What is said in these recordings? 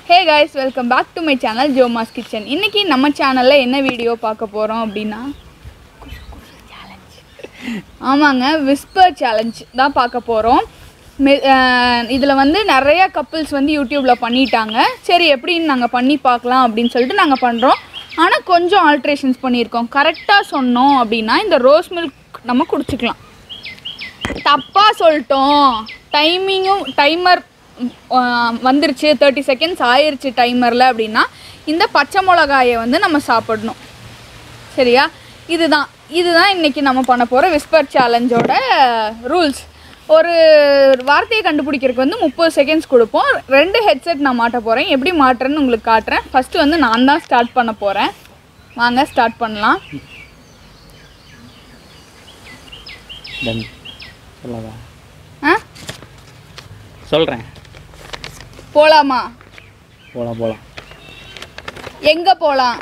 Hey guys welcome back to my channel Jomas kitchen இன்னைக்கு நம்ம சேனலில் என்ன வீடியோ பார்க்க போகிறோம் அப்படின்னா ஆமாங்க விஸ்பர் சேலஞ்ச் தான் பார்க்க போகிறோம் இதில் வந்து நிறைய கப்புள்ஸ் வந்து யூடியூப்பில் பண்ணிட்டாங்க சரி எப்படின்னு நாங்கள் பண்ணி பார்க்கலாம் அப்படின்னு சொல்லிட்டு நாங்கள் பண்ணுறோம் ஆனால் கொஞ்சம் ஆல்ட்ரேஷன்ஸ் பண்ணியிருக்கோம் கரெக்டாக சொன்னோம் அப்படின்னா இந்த ரோஸ் மில்க் நம்ம குடிச்சிக்கலாம் தப்பாக சொல்லிட்டோம் டைமிங்கும் டைமர் வந்துருச்சு தேர்ட்டி செகண்ட்ஸ் ஆயிருச்சு டைமரில் அப்படின்னா இந்த பச்சை மிளகாயை வந்து நம்ம சாப்பிடணும் சரியா இதுதான் இதுதான் இன்றைக்கி நம்ம பண்ண போகிற விஸ்பர் சேலஞ்சோட ரூல்ஸ் ஒரு வார்த்தையை கண்டுபிடிக்கிறதுக்கு வந்து முப்பது செகண்ட்ஸ் கொடுப்போம் ரெண்டு ஹெட்செட் நான் மாட்ட போகிறேன் எப்படி மாட்டுறேன்னு உங்களுக்கு காட்டுறேன் ஃபஸ்ட்டு வந்து நான் தான் ஸ்டார்ட் பண்ண போகிறேன் வாங்க ஸ்டார்ட் பண்ணலாம் டன் சொல்லவா ஆ சொல்கிறேன் போகலாமா போகலாம் போகலாம் எங்கே போகலாம்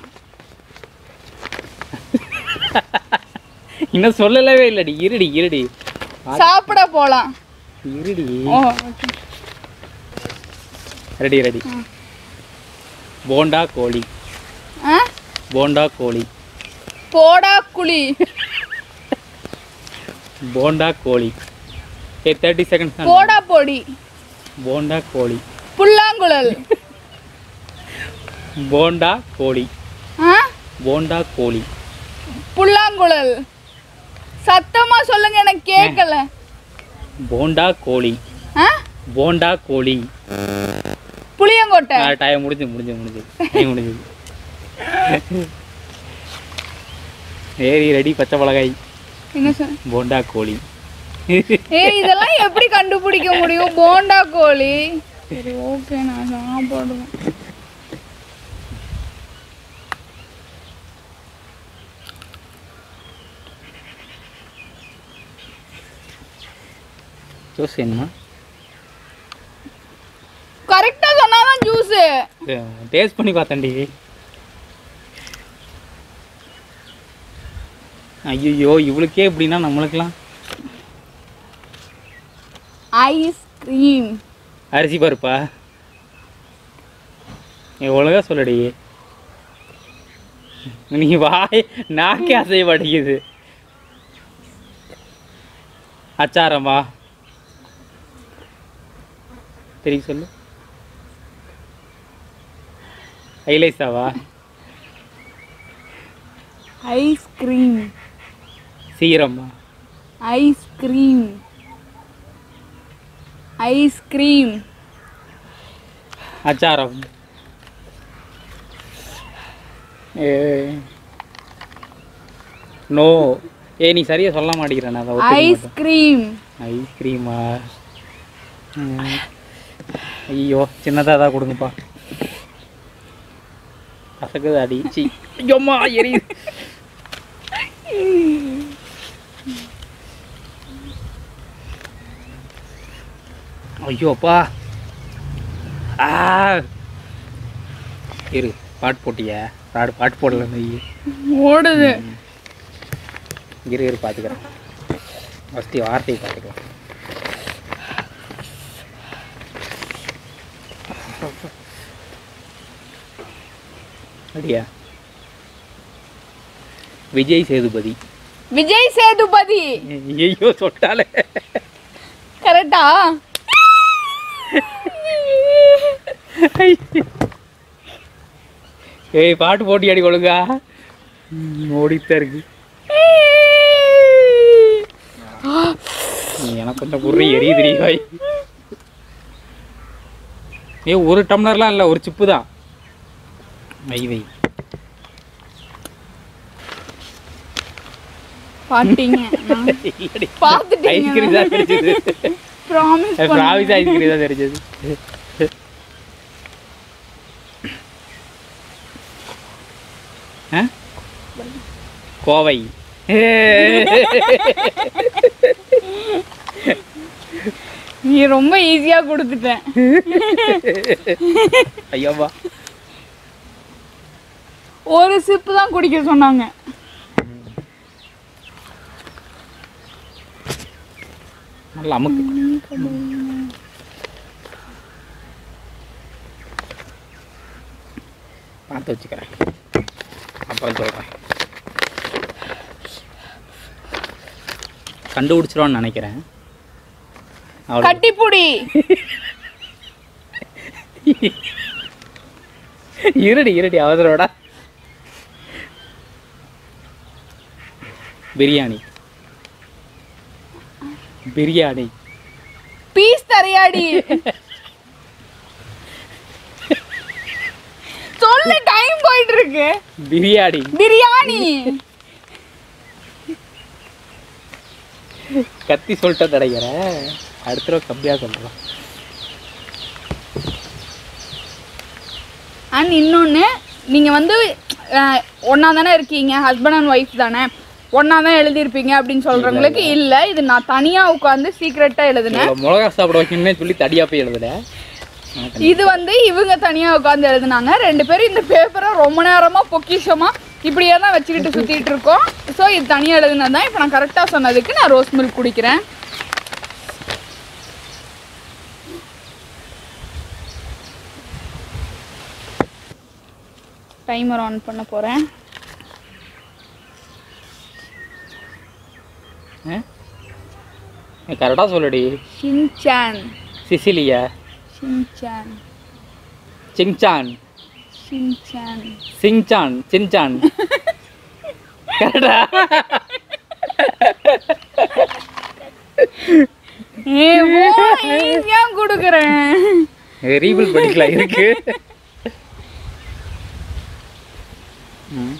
இன்னும் சொல்லலவே இல்லடி இருடி இருடி சாப்பிட போகலாம் இருடி ஓ ரெடி ரெடி போண்டா கோழி ஆ போண்டா கோழி போடா குழி போண்டா கோழி ஏ தேர்ட்டி செகண்ட்ஸ் போடா பொடி போண்டா கோழி புல்லாங்குழல் போண்டா கோழி ஆ போண்டா கோழி புல்லாங்குழல் சத்தமா சொல்லுங்க எனக்கு கேட்கல போண்டா கோழி ஆ போண்டா கோழி புளியங்கொட்டை டைம் முடிஞ்சு முடிஞ்சு முடிஞ்சு டைம் முடிஞ்சது ஏரி ரெடி பச்சை மிளகாய் என்ன சொன்ன போண்டா கோழி ஏய் இதெல்லாம் எப்படி கண்டுபிடிக்க முடியும் போண்டா கோழி சரி ஓகே நான் சாப்பிடுவேன் ஜூஸ் வேணுமா கரெக்டா சொன்னாதான் ஜூஸ் டேஸ்ட் பண்ணி பார்த்தேன்டி ஐயோ இவளுக்கே எப்படின்னா நம்மளுக்கெல்லாம் ஐஸ்கிரீம் அரிசி பருப்பா நீ ஒழுங்கா சொல்லடி நீ வாய் நாக்கே அசைய மாட்டேங்குது அச்சாரமா தெரியும் சொல்லு ஐலைஸாவா ஐஸ்கிரீம் சீரம்மா ஐஸ்கிரீம் ஐஸ்கிரீம் அச்சாரம் ஏ நோ ஏ நீ சரியா சொல்ல மாட்டேங்கிறேன் நான் அதை ஒத்துக்க மாட்டேன். ஐஸ்கிரீம் ஐஸ்கிரீமா ம். ஐயோ சின்னதாக தான் கொடுங்கப்பா கசக்குது அடி சி ஐயோம்மா எரியுது ஐயோப்பா ஆ இரு பாட்டு போட்டியா பாடு பாட்டு போடல நீ ஓடுது இரு இரு பார்த்துக்கிறேன் ஃபஸ்ட்டு வார்த்தையை பார்த்துக்கலாம் அப்படியா விஜய் சேதுபதி விஜய் சேதுபதி ஐயோ சொட்டாலே கரெக்டா ஏய் பாட்டு போட்டி அடி ஒழுங்கா ம், ஓடித்தான் இருக்கு நீ எனக்கு கொஞ்சம் புரி எரியுதுடி பாய் ஏ ஒரு டம்ளர்லாம் இல்லை ஒரு சிப்பு தான் வை வை பாத்தீங்க இல்லடி பாத்துட்டீங்க ஐஸ்கிரீம் தான் தெரிஞ்சது ப்ராமிஸ் ப்ராவிஸ் ஐஸ்கிரீம் தான் தெரிஞ்சது ஆ? கோவை நீ ரொம்ப ஈஸியா கொடுத்துட்டேன் ஐயோவா ஒரு சிப்பு தான் குடிக்க சொன்னாங்க நல்லா அமுக்கு பார்த்து வச்சுக்கிறேன் அப்புறம் சொல்கிறேன் கண்டுபிடிச்சிருவான்னு நினைக்கிறேன் அவ்வளோ கட்டிப்புடி இருடி இருடி அவசரோட பிரியாணி பிரியாணி பீஸ் தரையாடி சொல்லு டைம் போயிட்டு இருக்கு பிரியாணி பிரியாணி கத்தி சொல்லிட்டு கிடைக்கிறேன் அடுத்த தடவை கம்மியாக சொல்கிறேன் அண்ட் இன்னொன்று நீங்கள் வந்து ஒன்றா தானே இருக்கீங்க ஹஸ்பண்ட் அண்ட் ஒய்ஃப் தானே ஒன்றா தான் எழுதியிருப்பீங்க அப்படின்னு சொல்கிறவங்களுக்கு இல்லை இது நான் தனியாக உட்காந்து சீக்ரெட்டாக எழுதினேன் இவ்வளோ மிளகா சாப்பிட வைக்கணும்னே சொல்லி தடியாக போய் எழுதுல இது வந்து இவங்க தனியாக உட்காந்து எழுதுனாங்க ரெண்டு பேரும் இந்த பேப்பரை ரொம்ப நேரமாக பொக்கிஷமாக இப்படியே தான் வச்சுக்கிட்டு சுற்றிட்டு இருக்கோம் ஸோ இது தனியாக எழுதுனது தான் இப்போ நான் கரெக்டாக சொன்னதுக்கு நான் ரோஸ் மில்க் குடிக்கிறேன் டைமர் ஆன் பண்ண போகிறேன் கரெக்டாக சொல்லுடி ஷின்சான் சிசிலியா ஷின்சான் சிங்சான் ஷின்சான் சிங்சான் சின்சான் கரெக்டா ஏ ஈஸியாக கொடுக்குறேன் ரீபில் படிக்கலாம் இருக்கு ம்.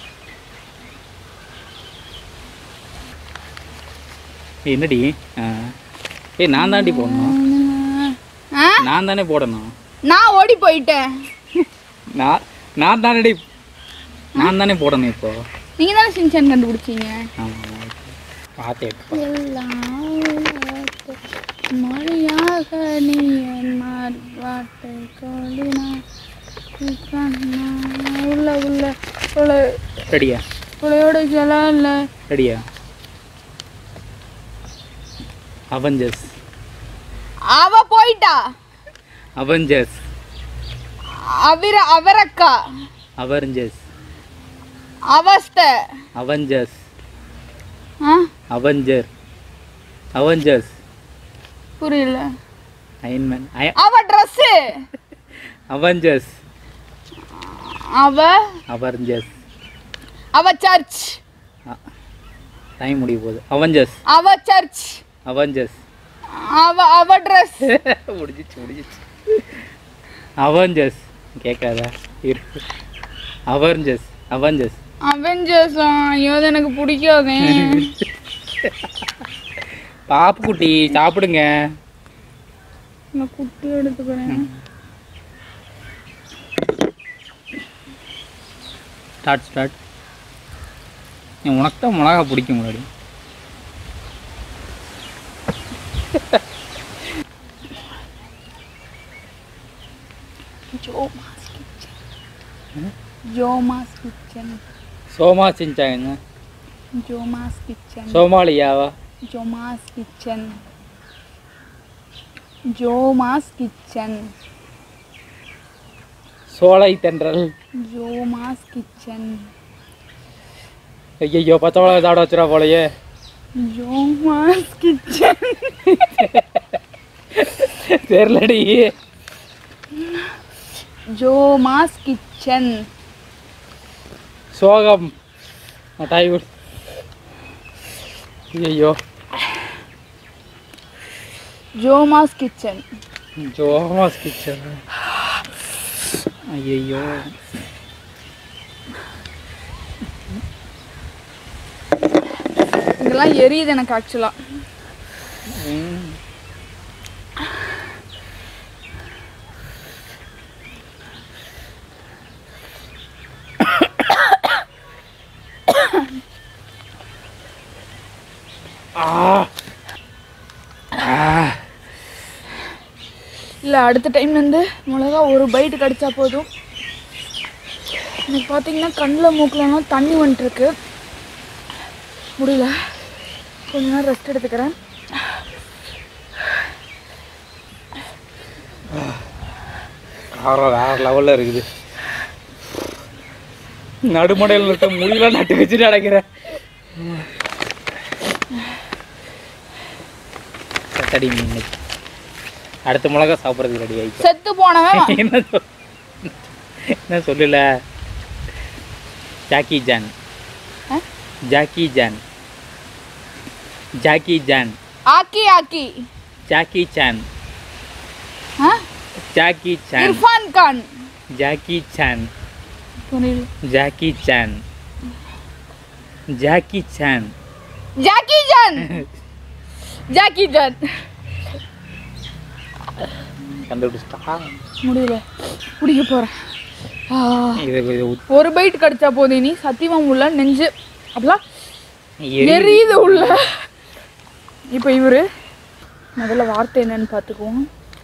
ஏய், என்னடி ஆ. ஏய் நான் தாண்டி போடணும் ஆ நான் தானே போடணும் நான் ஓடி போயிட்டேன் நான் நான் தானடி நான் தானே போடணும் இப்போ நீங்கள் தானே ஷின்சான் கண்டுபிடிச்சீங்க ஆமாம் பார்த்தேன் இப்போ. மொழியாக நீ என் மார்பாட்டை கோடினா உள்ள உள்ள உள்ள ரெடியா உளையோட ஜலம் இல்லை ரெடியா அவெஞ்சர்ஸ் அவ போயிட்டா அவெஞ்சர்ஸ் அவிர அவரக்கா அவெஞ்சர்ஸ் அவஸ்தை அவெஞ்சர்ஸ் ஆ அவெஞ்சர் அவெஞ்சர்ஸ் புரியல அயன்மேன் அய அவ ட்ரெஸ்ஸு அவெஞ்சர்ஸ் அவ அவெஞ்சர்ஸ் அவ சர்ச் டைம் முடிய போகுது அவெஞ்சர்ஸ் அவ சர்ச் அவெஞ்சர்ஸ் அவ அவ ட்ரெஸ் முடிஞ்சிச்சு முடிஞ்சிச்சு அவெஞ்சர்ஸ் கேட்காதா இரு அவெஞ்சர்ஸ் அவெஞ்சர்ஸ் அவெஞ்சர்ஸ் ஐயோ அது எனக்கு பிடிக்காதே பாப்பு குட்டி சாப்பிடுங்க நான் குட்டி எடுத்துக்கிறேன் ஸ்டார்ட் ஸ்டார்ட் உனக்கு தான் மிளகா பிடிக்கும் முன்னாடி ஜோமாஸ் கிச்சன் ஜோமாஸ் கிச்சன் சோமா செஞ்சாங்க ஜோமாஸ் கிச்சன் சோமாலியாவா ஜோமாஸ் கிச்சன் ஜோமாஸ் கிச்சன் சோலை தென்றல் ஜோமாஸ் கிச்சன் ஐயோ பச்சை மிளகா சாப்பிட வச்சுரா போலயே ஜோமாஸ் கிச்சன் தெரியலடி ஜோமாஸ் கிச்சன் சோகம் மிட்டாய் கொடு ஐயோ ஜோமாஸ் கிச்சன் ஜோமாஸ் கிச்சன் ஐயோ இதெல்லாம் எரியுது எனக்கு ஆக்சுவலாக ஆ ஆ இல்லை அடுத்த டைம் வந்து மிளகா ஒரு பைட்டு கடிச்சா போதும் எனக்கு பார்த்தீங்கன்னா கண்ணில் மூக்கிலலாம் தண்ணி வந்துட்டுருக்கு முடியல கொஞ்ச நேரம் ரெஸ்ட் எடுத்துக்கிறேன் காரம் வேறு லெவலில் இருக்குது நடுமடையில் இருக்க முடியல நட்டு வச்சுட்டு அடைக்கிறேன் தடி மீன் அடுத்த மிளகா சாப்பிட்றதுக்கு ரெடி ஆயிக்கும் செத்து போனவன் என்ன சொல் என்ன சொல்லல ஜாக்கி ஜான் ஆ? ஜாக்கி ஜான் ஜாக்கி ஜான் ஆக்கி ஆக்கி ஜாக்கி சான் ஆ? Jackie Chan Irfan Khan Jackie Chan புரியல Jackie Chan Jackie Chan Jackie John Jackie John கண்டுபிடிச்சிட்டா முடியல குடிக்க போறேன் ஆ. இது இது உத்- ஒரு பைட் கடிச்சா போதும் நீ சத்தியமா உள்ள நெஞ்சு அப்படிலாம் எரி- எரியுது உள்ள இப்போ இவரு முதல்ல வார்த்தை என்னன்னு பார்த்துக்குவோம்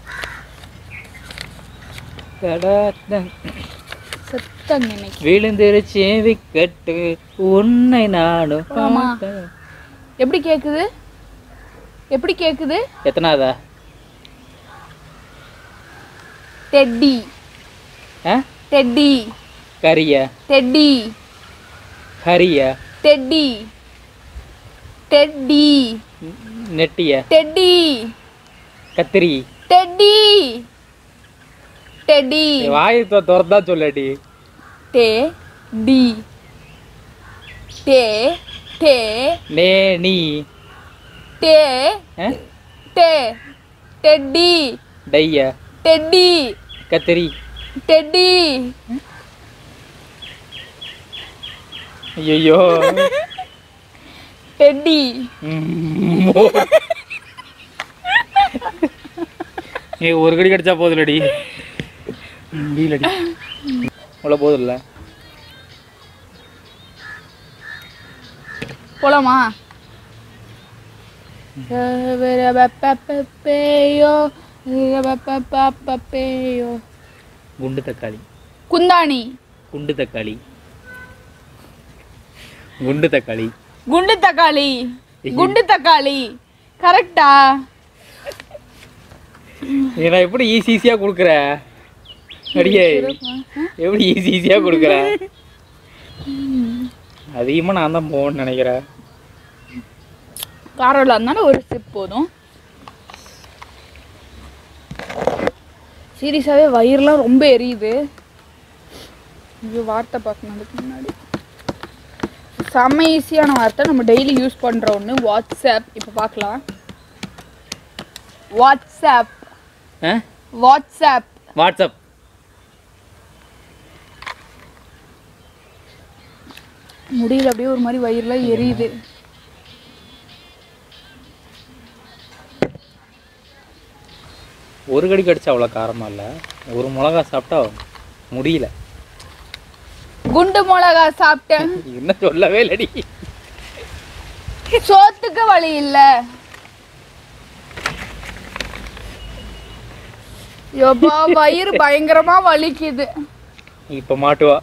கடத்த- செத்தங்க இன்னைக்கு விழுந்துருச்சு விக்கெட்டு உன்னை நானும் ஆமா. பார்த்தேன். எப்படி கேக்குது எப்படி கேக்குது எத்தனாவதா டெட்டி ஆ டெட்டி கரியா டெட்டி ஹரியா டெட்டி டெட்டி நெட்டியா டெட்டி கத்திரி டெட்டி டெட்டி வாயை தொ- திறந்தா சொல்லடி டே டி டே டே நே நீ டே ஆ? டே டெட்டி டையா டெட்டி கத்திரி டெட்டி ஐயோ டெட்டி நீ ஒரு கடி கடிச்சா போதுலடி முடியலடி அவ்வளோ போதும்ல போலாமா பேயோ பேயோ குண்டு தக்காளி குந்தாணி குண்டு தக்காளி குண்டு தக்காளி குண்டு தக்காளி குண்டு தக்காளி கரெக்டா நீ நான் எப்படி ஈஸி ஈஸியாக கொடுக்குற அடியே எப்படி ஈஸி ஈஸியாக கொடுக்குற அதிகமாக நான் தான் போவேன்னு நினைக்கிறேன் காரம் இல்லாதனால ஒரு சிப் போதும் சீரியஸாகவே வயிறுலாம் ரொம்ப எரியுது இது வார்த்தை பார்க்கணும் அதுக்கு முன்னாடி செம்ம ஈஸியான வார்த்தை நம்ம டெய்லி யூஸ் பண்ணுற ஒன்று வாட்ஸ்அப் இப்போ பார்க்கலாம் வாட்ஸ்அப் ஆ வாட்ஸ்அப் வாட்ஸ்அப் முடியல அப்படியே ஒரு மாதிரி வயிறுலாம் எரியுது ஒரு கடி கடிச்சா அவ்வளோ காரமாக இல்லை ஒரு மிளகா சாப்பிட்டா முடியல குண்டு மிளகா சாப்பிட்டேன் என்ன சொல்லவே இல்லடி சோத்துக்கு வழி இல்லை யோபா வயிறு பயங்கரமா வலிக்குது இப்போ மாட்டுவா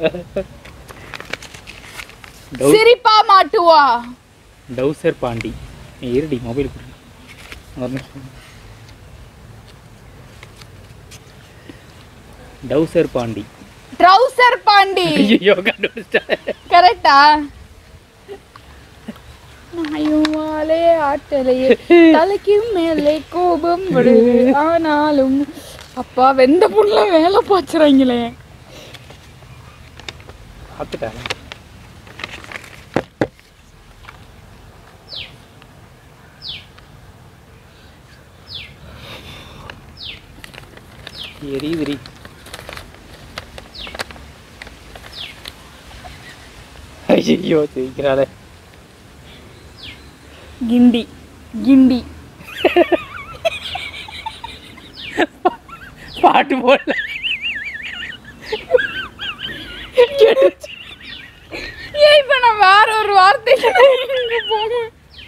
டவு சிரிப்பா மாட்டுவா டவுசர் பாண்டி நீ இருடி மொபைல் கொடு ஒரு நிமிஷம் டவுசர் பாண்டி ட்ரௌசர் பாண்டி ஐயோ கண்டுபிடிச்சிட்டேன் கரெக்டா நாயுமாலே ஆட்டலையே தலைக்கு மேலே கோபம் வருது ஆனாலும் அப்பா வெந்த புண்ணுல வேலை பாய்ச்சுறாங்களே பார்த்துட்டேன் எரியுதுடி ஐயோ சிரிக்கிறாளே கிண்டி கிண்டி பாட்டு போடல ஏன் இப்ப நான் வேற ஒரு வார்த்தை போகும்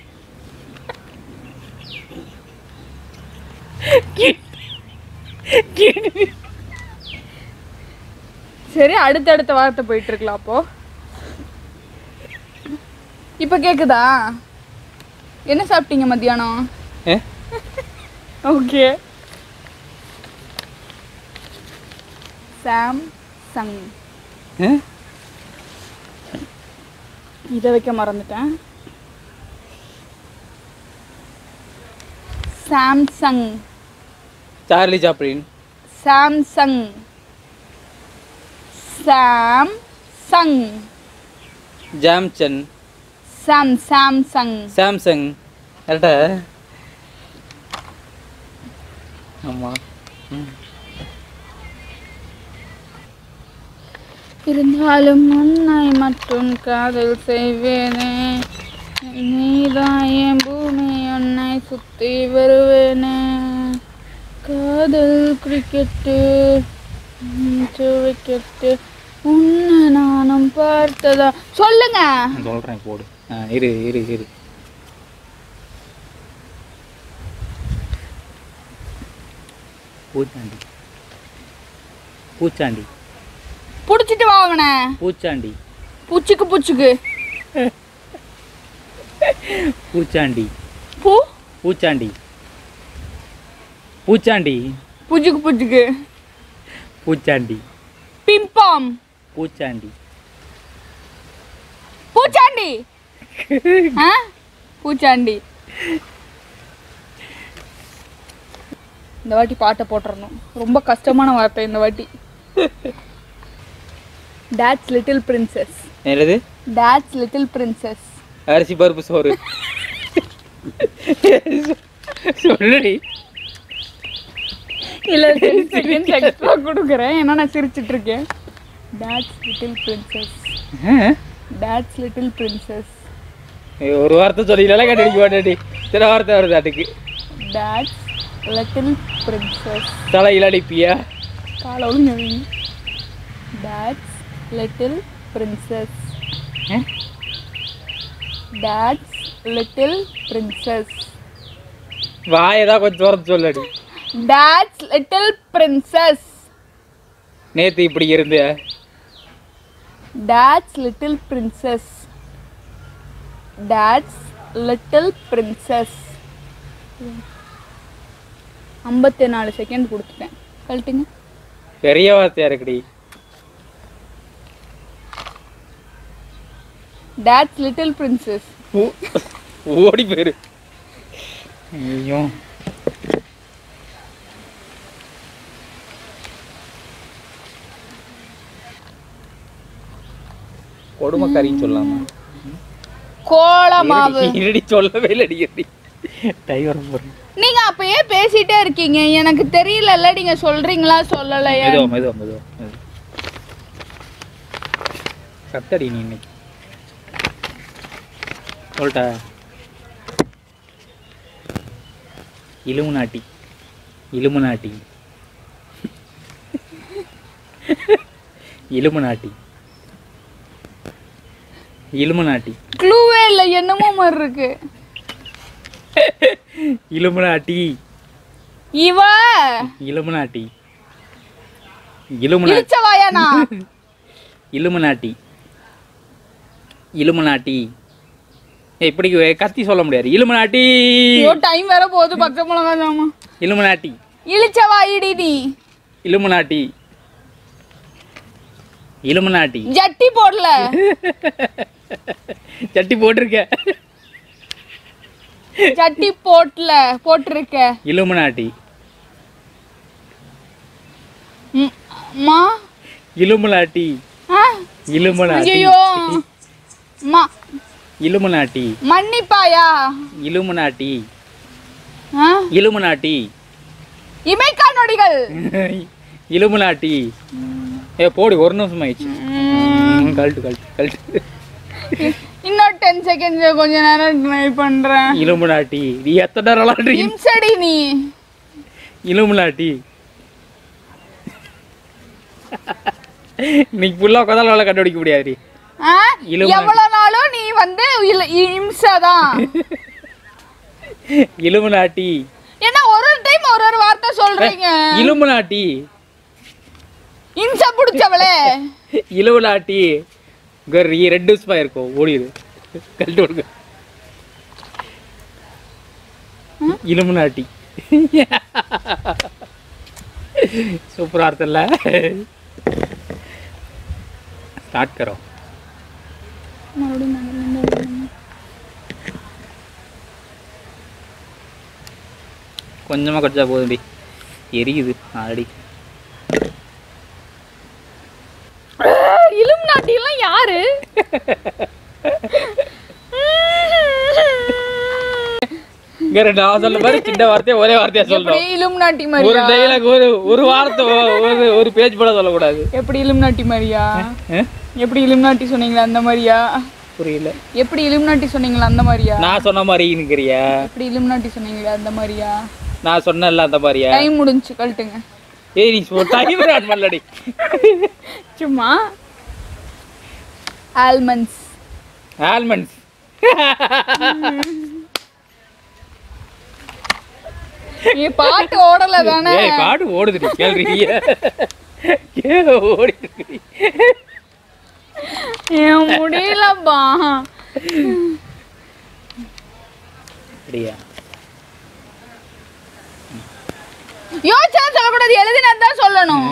சரி அடுத்தடுத்த வார்த்தை போயிட்டு இருக்கலாம் அப்போ இப்ப கேக்குதா என்ன சாப்பிட்டீங்க மத்தியானம் ஏ? ஓகே சாம் சங் ஆ? இதை வைக்க மறந்துட்டேன் Samsung Charlie Chaplin Samsung Samsung ஜாம்சன் சாம் சாம்சங் சாம்சங் கரெக்டா ஆமாம் இருந்தாலும் உன்னை மட்டும் காதல் செய்வேனே நீதான் என் பூமி உன்னை சுத்தி வருவேனே காதல் கிரிக்கெட்டு விக்கெட்டு உன்னை நானும் பார்த்ததா சொல்லுங்க நான் சொல்கிறேன் போடு ஆ இரு இரு இரு பூச்சாண்டி பூச்சாண்டி புடிச்சிட்டு வா அவனை பூச்சாண்டி புச்சுக்கு புச்சுக்கு பூச்சாண்டி பூ பூச்சாண்டி பூச்சாண்டி புச்சுக்கு புச்சுக்கு பூச்சாண்டி பிம்பாம் பூச்சாண்டி பூச்சாண்டி ஆ பூச்சாண்டி இந்த வாட்டி பாட்டை போட்டுறணும் ரொம்ப கஷ்டமான வார்த்தை இந்த வாட்டி டேட்ஸ் லிட்டில் பிரின்சஸ் என்னது டேட்ஸ் லிட்டில் பிரின்சஸ் அரிசி பருப்பு சோறு சொல்லுடி இல்லை செகண்ட்ஸ் எக்ஸ்ட்ரா கொடுக்குறேன் ஏன்னா நான் சிரிச்சிட்டு இருக்கேன் dates little princess dates little princess ஏய், ஒரு வார்த்தை சொல்லிக்கலாம் கண்டுபிடிக்க மாட்டேடி சில வார்த்தை வருது அதுக்கு டேட்ஸ் லிட்டில் பிரின்சஸ் தலையில் அடிப்பியா காலை ஒழுங்கு dates little princess dates little princess வாயதான் கொஞ்சம் தூரத்து சொல்லடி டேட்ஸ் லிட்டில் பிரின்சஸ் நேத்து இப்படி இருந்த dates little princess dates little princess ஐம்பத்தி நாலு செகண்ட் கொடுத்துட்டேன் கழட்டுங்க பெரிய வார்த்தையா இருக்குடி டேட்ஸ் லிட்டில் பிரின்சஸ் ஓ- ஓடி போயிரு ஐயோ கொடுமைக்காரின்னு சொல்லலாமா கோலமாவு இருடி, இருடி சொல்லவே இல்லடி இருடி டைவர் போறேன் நீங்க அப்பயே பேசிட்டே இருக்கீங்க எனக்கு தெரியலல்ல நீங்க சொல்றீங்களா சொல்லலையா மெதுவா மெதுவா மெதுவா மெதுவா. சத்தடி நீ இன்னைக்கு சொல்லிட்டா இலுமு நாட்டி இலுமு நாட்டி இலுமு நாட்டி இலுமு நாட்டி க்ளூவே இல்ல என்னமோ மாதிரி இருக்கு இலுமு நாட்டி இவ இலுமு நாட்டி இலுமு நாட்டி இழிச்சவாயானா இலுமநாட்டி இலுமநாட்டி ஏய் இப்படி கத்தி சொல்ல முடியாது இலுமநாட்டி ஐயோ டைம் வேற போகுது பச்சை மிளகா ஜாமா இலுமநாட்டி இழிச்சவாயிடி நீ இலுமநாட்டி இலுமநாட்டி ஜட்டி போடல சட்டி போட்டிருக்க ஜட்டி போட்டல போட்டிருக்க இலுமநாட்டி ம், அம்மா இலுமநாட்டி ஆ? இலுமநாட்டி ஐயோ மா இலுமநாட்டி மன்னிப்பாயா இலுமநாட்டி ஆ? இலுமநாட்டி இமைக்கா நொடிகள் இலுமநாட்டி ஏ போடி ஒரு நிமிஷம் ஆயிடுச்சு ம், கழட்டு கழட்டு கழட்டு இன்னும் டென் செகண்ட்ஸ் கொஞ்ச நேரம் ட்ரை பண்றேன் இலும்புனாட்டி நீ எத்தனை நேரம் விளாடுறீங்க இம்சடி நீ இலும்புனாட்டி இன்னைக்கு ஃபுல்லாக உட்காந்தாலும் வேலை கண்டுபிடிக்க முடியாது ஆ? இலுமினாட்டி. எவ்வளவு நாளும் நீ வந்து இல- இம்சதான் இலும்புனாட்டி ஏன்னா ஒரு ஒரு டைம் ஒரு ஒரு வார்த்தை சொல்றீங்க இலும்புனாட்டி இம்ச பிடிச்சவளே இலும்புனாட்டி கர் ரெட் ஸ்பா இருக்கும் ஓடிடு கழட்டு விடுங்க இலும்புனாட்டி சூப்பரா அர்த்தம்ல ஸ்டார்ட் करो மறுபடியும் முதல்ல இருந்து எழுதணுமா? கொஞ்சமாக கடிச்சா போதும்டி எரியுது ஆல்ரெடி இலும் நாட்டிலாம் யாரு இங்க ரெண்டு நான் சொல்ல மாதிரி சின்ன வார்த்தையை ஒரே வார்த்தையா எப்படி சொல்லணும் இலும் நாட்டி ஒரு மாதிரியா டைலாக் ஒரு ஒரு வார்த்தை ஒ- ஒரு ஒரு பேஜ் கூட சொல்லக்கூடாது எப்படி இலும் நாட்டி மாதிரியா ஆ? எப்படி இலும் நாட்டி சொன்னீங்களா அந்த மாதிரியா புரியல எப்படி இலும் நாட்டி சொன்னீங்களா அந்த மாதிரியா நான் சொன்ன மாதிரி நிக்கிறியா எப்படி இலும் நாட்டி சொன்னீங்களா அந்த மாதிரியா நான் சொன்னேன்ல அந்த மாதிரியா டைம் முடிஞ்சு கழட்டுங்க ஏய் நீ டைம் ஆட் பண்ணலடி சும்மா ஆல்மண்ட்ஸ் ஆல்மண்ட்ஸ் நீ பாட்டு ஓடல தானே ஏய் பாட்டு ஓடுதுடி கேள்றீங்க ஏ ஓடிட்டு ஏன் முடியலப்பா அப்படியா யோசிச்சா சொல்லக்கூடாது எழுதினா தான் சொல்லணும்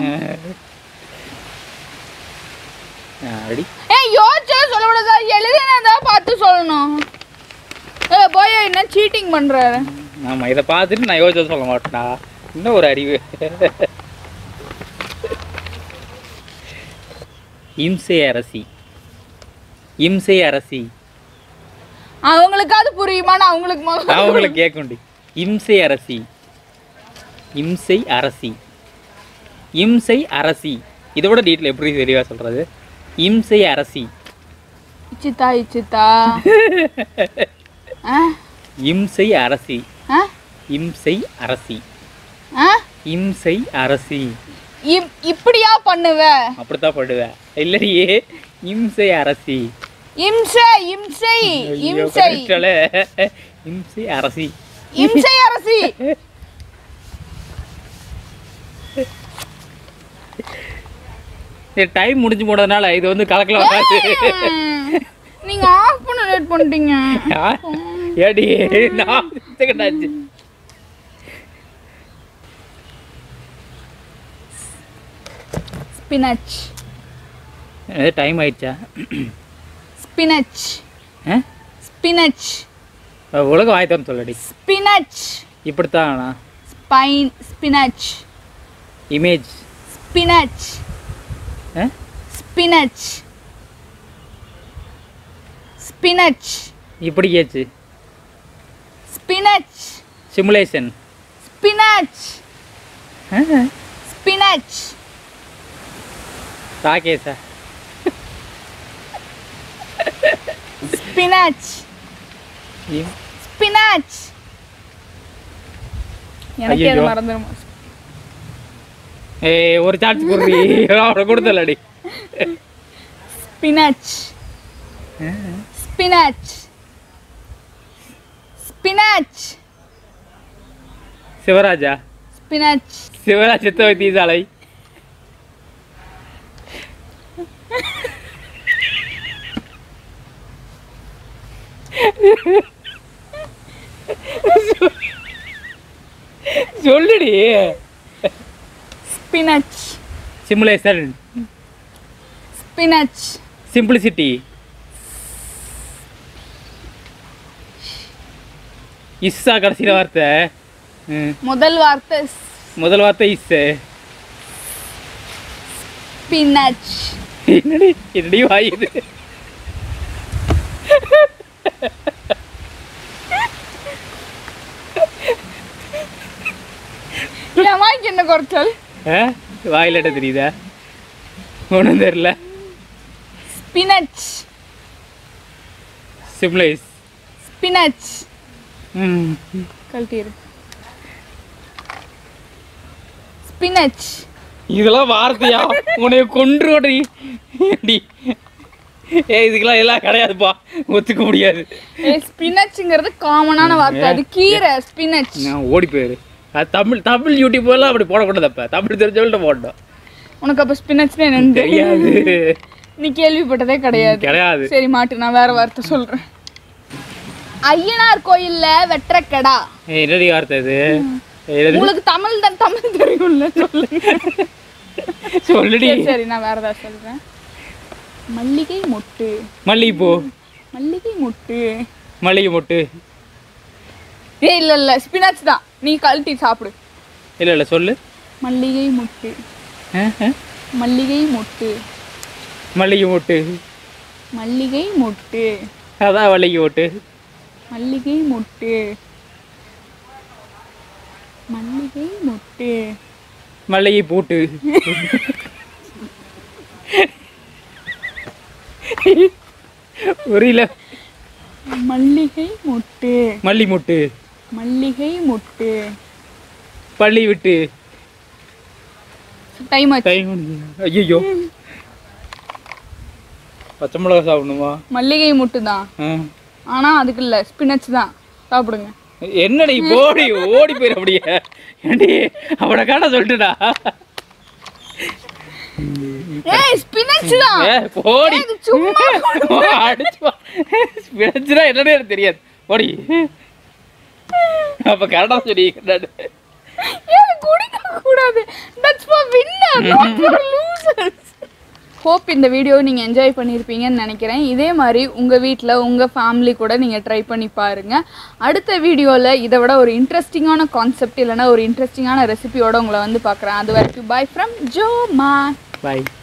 அடி ஏ யோசிச்சா சொல்லக்கூடாது எழுதினா தான் பார்த்து சொல்லணும் ஏ போய் என்ன சீட்டிங் பண்றாரு ஆமா இதை பார்த்துட்டு நான் யோசிச்சு சொல்ல மாட்டேனா இன்னும் ஒரு அறிவு இம்சை அரசி இம்சை அரசி அவங்களுக்காவது புரியுமான்னு அவங்களுக்கு முதல்ல அவங்களுக்கு கேட்குண்டி இம்சை அரசி இம்சை அரசி இம்சை அரசி இதை விட டீட்டெயில் எப்படி தெளிவாக சொல்றது இம்சை அரசி இச்சித்தா இச்சித்தா ஆ இம்சை அரசி ஆ இம்சை அரசி ஆ இம்சை அரசி இப்- இப்படியா பண்ணுவ அப்படித்தான் படுவேன் இல்லையே இம்சை அரசி இம்சை இம்சை ஐயோ, இம்சை கரெக்டாலே. இம்சை அரசி இம்சை அரசி டைம் முடிஞ்சு போனதுனால இது வந்து கலக்கலாம் வராது. நீங்க ஆஃப் பண்ண லேட் பண்ணிட்டீங்க ஆ? ஏடி நான் செகண்ட் ஆச்சு ஸ்பினச் டைம் ஆயிடுச்சா ஸ்பினச் ஆ? ஸ்பினச் உலக வாய்த்தோன்னு சொல்லடி ஸ்பினச் இப்படித்தான் spine spinach image spinach spinach spinach இப்படி கேச்சு ஸ்பினச் சிமுலேஷன் ஸ்பினச் ஸ்பினச் ராகேஷா ஸ்பினச் ஸ்பினச் எனக்கு அது ஐயையோ. மறந்துடும் ஏய் ஒரு சான்ஸ் கொடுறி அவனை கொடுத்தலடி ஸ்பினச் ஸ்பினச் ஸ்பினச் சிவராஜா ஸ்பினச் சிவராஜ் சித்த வைத்தியசாலை சொல்லுடி ஸ்பினச் சிமுலேஷன் ஸ்பினச் சிம்பிளிசிட்டி இஸ்ஸா கடைசியில் வார்த்தை ம். முதல் வார்த்தை முதல் வார்த்தை இஸ் ஸ்பினச் என்னடி என்னடி வாயுது என் வாய்க்கு என்ன குறைச்சல் ஆ வாயிலட்ட தெரியுதா ஒன்றும் தெரில ஸ்பினச் சிம்லைஸ் ஸ்பினச் ம் கழட்டிடு ஸ்பினச் இதெல்லாம் வார்த்தையா உன்னைய கொன்றுடி ஏடி ஏ இதுக்கெல்லாம் எல்லாம் கிடையாதுப்பா ஒத்துக்க முடியாது ஏ ஸ்பினச்ங்கிறது காமனான வார்த்தை அது கீரை ஸ்பினச் நான் ஓடி போயிரு அது தமிழ் தமிழ் யூடியூப்லாம் அப்படி போடக்கூடாது அப்போ தமிழ் தெரிஞ்சவள்கிட்ட போட்டோம் உனக்கு அப்ப ஸ்பினச்னு என்னன்னு தெரியாது தெரியாது நீ கேள்விப்பட்டதே கிடையாது கிடையாது சரி மாட்டு நான் வேற வார்த்தை சொல்றேன் ஐயனார் கோயில்ல வெற்றக்கடா ஏய், என்னடி வார்த்தை இது என்னது? உங்களுக்கு தமிழ் தான் தமிழ் தெரியும்ல சொல்லுங்க சொல்லுடி சரி, சரி நான் வேற ஏதாவது சொல்றேன் மல்லிகை மொட்டு மல்லிகைப்பூ மல்லிகை மொட்டு மல்லிகை மொட்டு ஏய் இல்ல இல்ல ஸ்பினாச் தான் நீ கழட்டி சாப்பிடு இல்லை இல்லை சொல்லு மல்லிகை மொட்டு அஹ், அஹ். மல்லிகை மொட்டு மல்லிகை மொட்டு மல்லிகை மொட்டு அதான் மல்லிகை மொட்டு மல்லிகை மொட்டு மல்லிகை மொட்டு மல்லிகை பூட்டு புரியல மல்லிகை மொட்டு மல்லி மொட்டு மல்லிகை மொட்டு பள்ளி விட்டு டைம் ஆச்சு டைம் ஐயோ பச்சை மிளகா சாப்பிடணுமா மல்லிகை மொட்டு தான் ஆ. ஆனா அதுக்கு இல்ல ஸ்பினச் தான் சாப்பிடுங்க என்னடி போடி ஓடி போயிரு அப்படியே ஏண்டி அவனை காட்ட சொல்லிட்டுடா ஏய் ஸ்பினச் தான் ஏ போடி ஏய், இது சும்மா அடிச்சு பிழைச்சுனா என்னன்னே எனக்கு தெரியாது போடி அப்ப கரெக்டா சொல்லி ஏன் குடிக்க கூடாது that's for winner not for losers hope இந்த வீடியோ நீங்கள் என்ஜாய் பண்ணியிருப்பீங்கன்னு நினைக்கிறேன் இதே மாதிரி உங்கள் வீட்டில் உங்கள் ஃபேமிலி கூட நீங்கள் ட்ரை பண்ணி பாருங்கள் அடுத்த வீடியோவில் இதை விட ஒரு இன்ட்ரெஸ்டிங்கான கான்செப்ட் இல்லைன்னா ஒரு இன்ட்ரெஸ்டிங்கான ரெசிபியோட உங்களை வந்து பார்க்குறேன் அது வரைக்கும் பாய் ஃப்ரம் ஜோ மா பாய்